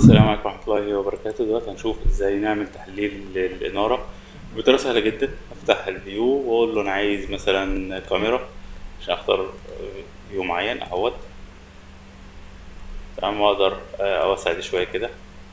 السلام عليكم ورحمة الله وبركاته دلوقتي هنشوف ازاي نعمل تحليل للإنارة بطريقة سهلة جدا افتح الفيو واقول له انا عايز مثلا كاميرا عشان اختار فيو معين اهوت تمام واقدر اوسع دي شوية كده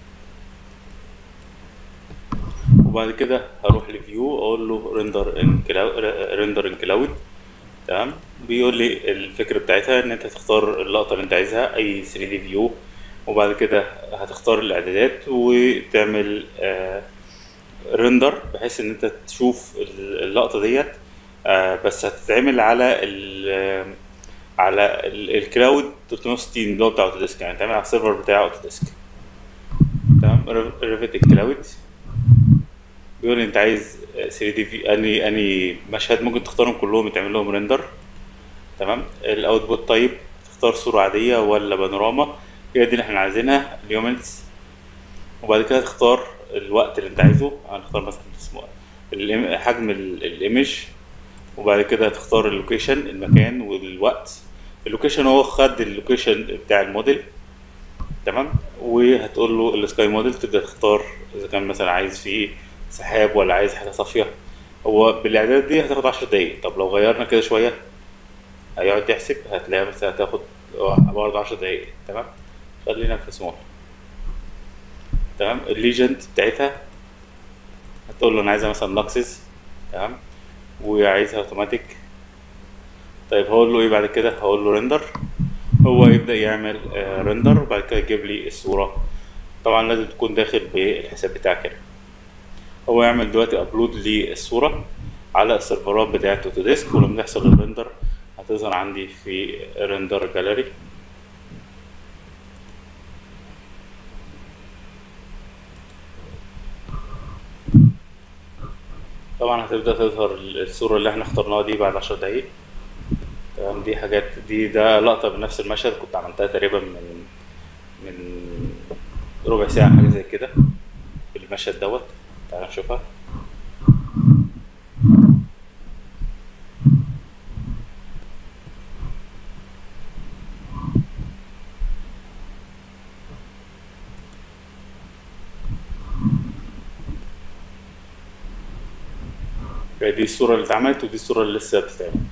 وبعد كده هروح لفيو اقول له ريندر ان ريندر ان كلاود تمام بيقول لي الفكرة بتاعتها ان انت تختار اللقطة اللي انت عايزها اي 3 دي فيو وبعد كده هتختار الاعدادات وتعمل آه ريندر بحيث ان انت تشوف اللقطه ديت آه بس هتتعمل على ال على ال- الكلاود 360 اللي هو بتاع اوتوديسك يعني تعمل على السيرفر بتاع اوتوديسك تمام ريفت الكلاود بيقول لي انت عايز 3 دي في اني اني مشهد ممكن تختارهم كلهم يتعمل لهم ريندر تمام الاوتبوت طيب تختار صوره عاديه ولا بانوراما هي دي اللي احنا عايزينها اليومنتس وبعد كده تختار الوقت اللي انت عايزه هنختار مثلا اسمه الإم- حجم ال- الايمج وبعد كده هتختار اللوكيشن المكان والوقت اللوكيشن هو خد اللوكيشن بتاع الموديل تمام وهتقول له السكاي موديل تبدا تختار اذا كان مثلا عايز فيه سحاب ولا عايز حاجه صافيه هو بالاعداد دي هتاخد 10 دقايق طب لو غيرنا كده شويه هيقعد يحسب هتلاقيها بس هتاخد برضه 10 دقايق تمام خلينا في سمول تمام الليجند بتاعتها هتقول له انا عايزها مثلا لاكسس تمام وعايزها اوتوماتيك طيب هقول له ايه بعد كده هقول له ريندر هو يبدا يعمل آه ريندر وبعد كده يجيب لي الصوره طبعا لازم تكون داخل بالحساب بتاعك هنا هو يعمل دلوقتي ابلود للصوره على السيرفرات بتاعت اوتوديسك ولما يحصل الريندر هتظهر عندي في ريندر جاليري طبعا هتبدأ تظهر الصورة اللي احنا اخترناها دي بعد عشر دقايق تمام دي حاجات دي ده لقطة من نفس المشهد كنت عملتها تقريبا من من ربع ساعة حاجة زي كده في المشهد دوت تعالى نشوفها دي الصورة اللي اتعملت ودي الصورة اللي لسه بتتعمل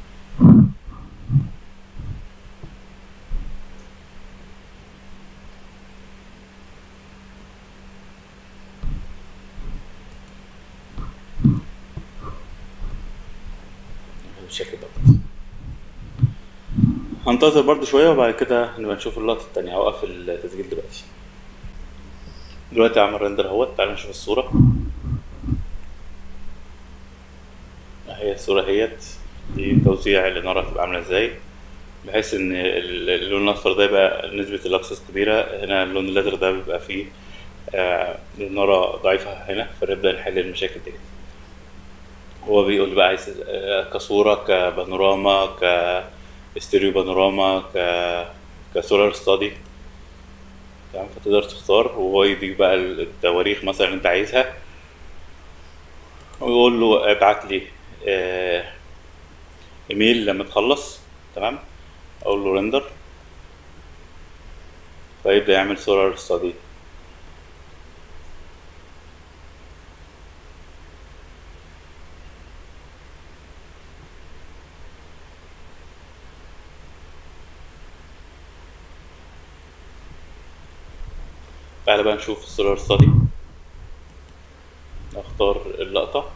بالشكل دوت هنتظر برضو شوية وبعد كده نبقى نشوف اللقطة التانية هوقف التسجيل دلوقتي دلوقتي عمل ريندر اهوت تعالى نشوف الصورة هي الصورة هيت دي توزيع الإنارة هتبقى عاملة ازاي بحيث إن ال- اللون الأصفر ده يبقى نسبة الأكسس كبيرة هنا اللون الأزرق ده بيبقى فيه آه، الإنارة ضعيفة هنا فنبدأ نحل المشاكل دي هو بيقول بقى عايز آه، كصورة كبانوراما كاستيريو بانوراما ك كسولار ستادي تمام فتقدر تختار وهو يديك بقى التواريخ مثلا اللي انت عايزها ويقول له ابعت لي آه، ايميل لما تخلص تمام اقول له ريندر فيبدأ يعمل سولار ستادي تعالى بقى نشوف السولار ستادي اختار اللقطة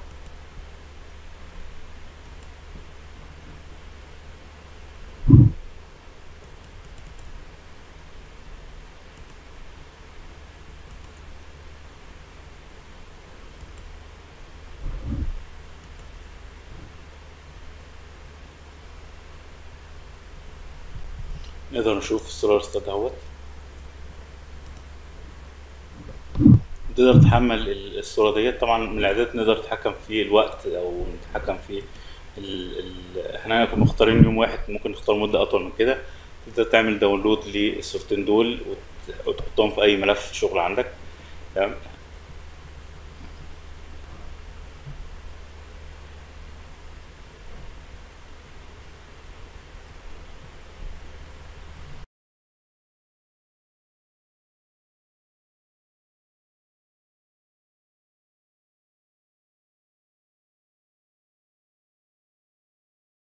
نقدر نشوف السولار ستادي اهوت تقدر تحمل ال- الصورة ديت طبعا من الإعدادات نقدر نتحكم في الوقت أو نتحكم في ال... ال... احنا كنا مختارين يوم واحد ممكن نختار مدة أطول من كده تقدر تعمل داونلود للصورتين دول وت... وتحطهم في أي ملف شغل عندك تمام